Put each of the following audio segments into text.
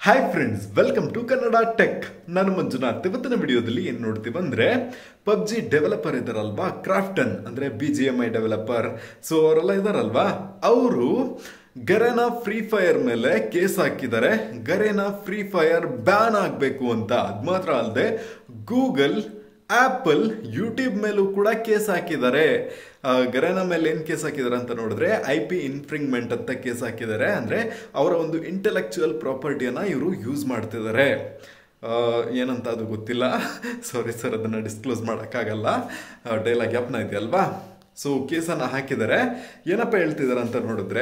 hi friends welcome to Kannada tech ನಾನು ಮಂಜುನಾಥ್ ಇವತ್ತಿನ ವಿಡಿಯೋದಲ್ಲಿ ಏನ್ ನೋಡ್ತೀವಿ ಅಂದ್ರೆ ಪಬ್ಜಿ ಡೆವಲಪರ್ ಇದಾರಲ್ವಾ ಕ್ರಾಫ್ಟನ್ ಅಂದ್ರೆ B G M I developer so ಅವರೆಲ್ಲ ಇದಾರಲ್ವಾ ಅವರು ಗರೆನಾ ಫ್ರೀ ಫೈರ್ ಮೇಲೆ ಕೇಸ್ ಹಾಕಿದ್ದಾರೆ ಗರೆನಾ ಫ್ರೀ ಫೈರ್ ಬ್ಯಾನ್ ಆಗಬೇಕು ಅಂತ ಅದ್ ಮಾತ್ರ ಅಲ್ಲದೆ ಗೂಗಲ್ ಆಪಲ್ ಯೂಟ್ಯೂಬ್ ಮೇಲೂ ಕೂಡ ಕೇಸ್ ಹಾಕಿದ್ದಾರೆ ಆ, ಗರೆನ ಮೇಲೆ ಏನ್ ಕೇಸ್ ಹಾಕಿದ್ದಾರೆ ಅಂತ ನೋಡಿದ್ರೆ ಐ ಪಿ ಇನ್ಫ್ರಿಂಗ್ಮೆಂಟ್ ಅಂತ ಕೇಸ್ ಹಾಕಿದ್ದಾರೆ ಅಂದ್ರೆ ಅವರ ಒಂದು ಇಂಟೆಲೆಕ್ಚುಯಲ್ ಪ್ರಾಪರ್ಟಿಯನ್ನ ಇವರು ಯೂಸ್ ಮಾಡ್ತಿದ್ದಾರೆ ಆ, ಏನಂತ ಅದು ಗೊತ್ತಿಲ್ಲ ಸಾರಿ ಸರ್ ಅದನ್ನ ಡಿಸ್ಕ್ಲೋಸ್ ಮಾಡೋಕ್ಕಾಗಲ್ಲ ಡೈಲಾಗ್ ಜ್ಞಾಪನ ಇದೆಯಲ್ವಾ ಸೊ ಕೇಸನ್ನ ಹಾಕಿದ್ದಾರೆ ಏನಪ್ಪ ಹೇಳ್ತಿದ್ದಾರೆ ಅಂತ ನೋಡಿದ್ರೆ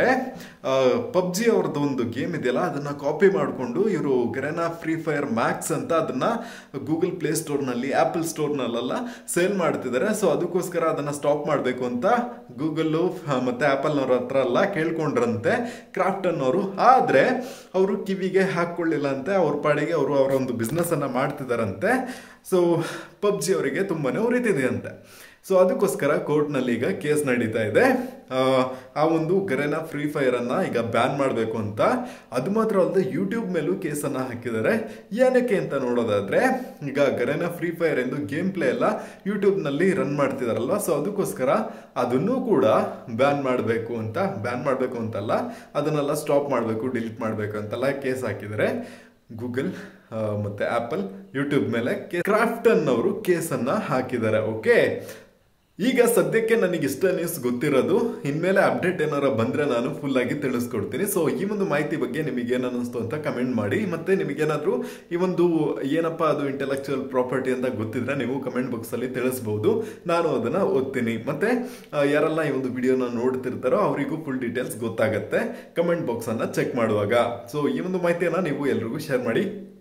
ಪಬ್ಜಿ ಅವ್ರದ್ದು ಒಂದು ಗೇಮ್ ಇದೆಯಲ್ಲ ಅದನ್ನ ಕಾಪಿ ಮಾಡಿಕೊಂಡು ಇವರು ಗರೆನಾ ಫ್ರೀ ಫೈರ್ ಮ್ಯಾಕ್ಸ್ ಅಂತ ಅದನ್ನ ಗೂಗಲ್ ಪ್ಲೇ ಸ್ಟೋರ್ನಲ್ಲಿ ಆಪಲ್ ಸ್ಟೋರ್ನಲ್ಲೆಲ್ಲ ಸೇಲ್ ಮಾಡ್ತಿದ್ದಾರೆ ಸೊ ಅದಕ್ಕೋಸ್ಕರ ಅದನ್ನ ಸ್ಟಾಪ್ ಮಾಡಬೇಕು ಅಂತ ಗೂಗಲ್ ಮತ್ತೆ ಆಪಲ್ನವ್ರ ಹತ್ರ ಎಲ್ಲ ಕೇಳ್ಕೊಂಡ್ರಂತೆ ಕ್ರಾಫ್ಟನ್ ಅವರು ಆದ್ರೆ ಅವರು ಕಿವಿಗೆ ಹಾಕೊಳ್ಳಿಲ್ಲ ಅಂತೆ ಅವ್ರ ಪಾಡಿಗೆ ಅವರು ಅವರ ಒಂದು ಬಿಸ್ನೆಸ್ ಅನ್ನ ಮಾಡ್ತಿದಾರಂತೆ ಸೊ ಪಬ್ಜಿ ಅವರಿಗೆ ತುಂಬಾನೇ ಉರಿತಿದೆ ಅಂತೆ ಸೊ ಅದಕ್ಕೋಸ್ಕರ ಕೋರ್ಟ್ನಲ್ಲಿ ಈಗ ಕೇಸ್ ನಡೀತಾ ಇದೆ ಆ, ಆ ಒಂದು ಗರೆನಾ ಫ್ರೀ ಫೈರ್ ಅನ್ನ ಈಗ ಬ್ಯಾನ್ ಮಾಡಬೇಕು ಅಂತ ಅದು ಮಾತ್ರ ಅಲ್ಲದೆ ಯೂಟ್ಯೂಬ್ ಮೇಲೂ ಕೇಸನ್ನ ಹಾಕಿದ್ದಾರೆ ಏನಕ್ಕೆ ಅಂತ ನೋಡೋದಾದ್ರೆ ಈಗ ಗರೆನಾ ಫ್ರೀ ಫೈರ್ ಎಂದು ಗೇಮ್ ಪ್ಲೇ ಎಲ್ಲ ಯೂಟ್ಯೂಬ್ನಲ್ಲಿ ರನ್ ಮಾಡ್ತಿದಾರಲ್ವ ಸೊ ಅದಕ್ಕೋಸ್ಕರ ಅದನ್ನೂ ಕೂಡ ಬ್ಯಾನ್ ಮಾಡಬೇಕು ಅಂತ ಬ್ಯಾನ್ ಮಾಡಬೇಕು ಅಂತಲ್ಲ ಅದನ್ನೆಲ್ಲ ಸ್ಟಾಪ್ ಮಾಡಬೇಕು ಡಿಲೀಟ್ ಮಾಡಬೇಕು ಅಂತೆಲ್ಲ ಕೇಸ್ ಹಾಕಿದ್ದಾರೆ ಗೂಗಲ್ ಆ, ಮತ್ತೆ ಆಪಲ್ ಯೂಟ್ಯೂಬ್ ಮೇಲೆ ಕ್ರಾಫ್ಟನ್ ಅವರು ಕೇಸನ್ನ ಹಾಕಿದ್ದಾರೆ ಓಕೆ ಈಗ ಸದ್ಯಕ್ಕೆ ನನಗೆ ಇಷ್ಟ ನ್ಯೂಸ್ ಗೊತ್ತಿರೋದು ಇನ್ಮೇಲೆ ಅಪ್ಡೇಟ್ ಏನಾರ ಬಂದ್ರೆ ನಾನು ಫುಲ್ ಆಗಿ ತಿಳಿಸ್ಕೊಡ್ತೀನಿ ಸೊ ಈ ಒಂದು ಮಾಹಿತಿ ಬಗ್ಗೆ ನಿಮಗೆ ಏನ್ ಅನ್ನಿಸ್ತು ಅಂತ ಕಮೆಂಟ್ ಮಾಡಿ ಮತ್ತೆ ನಿಮಗೇನಾದ್ರೂ ಈ ಒಂದು ಏನಪ್ಪ ಅದು ಇಂಟೆಲೆಕ್ಚುಯಲ್ ಪ್ರಾಪರ್ಟಿ ಅಂತ ಗೊತ್ತಿದ್ರೆ ನೀವು ಕಮೆಂಟ್ ಬಾಕ್ಸ್ ಅಲ್ಲಿ ತಿಳಿಸಬಹುದು ನಾನು ಅದನ್ನ ಓದ್ತೀನಿ ಮತ್ತೆ ಆ, ಯಾರೆಲ್ಲ ಈ ಒಂದು ವಿಡಿಯೋನ ನೋಡ್ತಿರ್ತಾರೋ ಅವರಿಗೂ ಫುಲ್ ಡೀಟೇಲ್ಸ್ ಗೊತ್ತಾಗತ್ತೆ ಕಮೆಂಟ್ ಬಾಕ್ಸ್ ಅನ್ನ ಚೆಕ್ ಮಾಡುವಾಗ ಸೊ ಈ ಒಂದು ಮಾಹಿತಿಯನ್ನ ನೀವು ಎಲ್ರಿಗೂ ಶೇರ್ ಮಾಡಿ